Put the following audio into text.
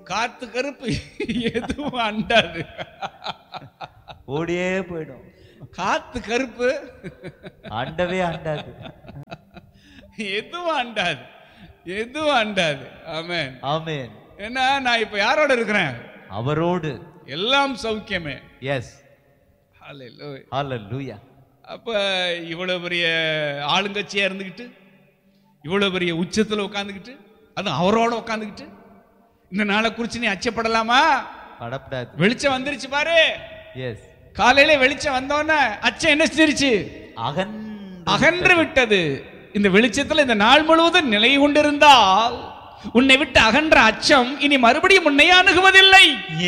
காத்து கருப்பு எதுவும் அண்டாது ஓடியே போயிடும் காத்து கருப்பு அண்டவே அண்டாது எதுவும் அண்டாது எதுவும் அண்டாது ஆமென் ஆமென் ஏன்னா நான் இப்ப யாரோட இருக்கிறேன் அவரோடு எல்லாம் சௌக்கியமே எஸ் ஹalleluya ஹalleluya அப்ப இவ்வளவு பெரிய ஆளுங்கட்சியா இருந்துகிட்டு இவ்வளவு பெரிய உச்சத்துல உட்காந்துக்கிட்டு அதுவும் அவரோட உட்காந்துக்கிட்டு இந்த நாளை குறிச்சு நீ அச்சப்படலாமா படப்படாது வெளிச்சம் வந்துருச்சு பாரு எஸ் காலையில வெளிச்சம் வந்தோன்னே அச்சம் என்ன செஞ்சிருச்சு அகன் அகன்று விட்டது இந்த வெளிச்சத்துல இந்த நாள் முழுவதும் நிலை கொண்டிருந்தால் உன்னை விட்டு அகன்ற அச்சம் இனி மறுபடியும் உன்னை அணுகுவதில்லை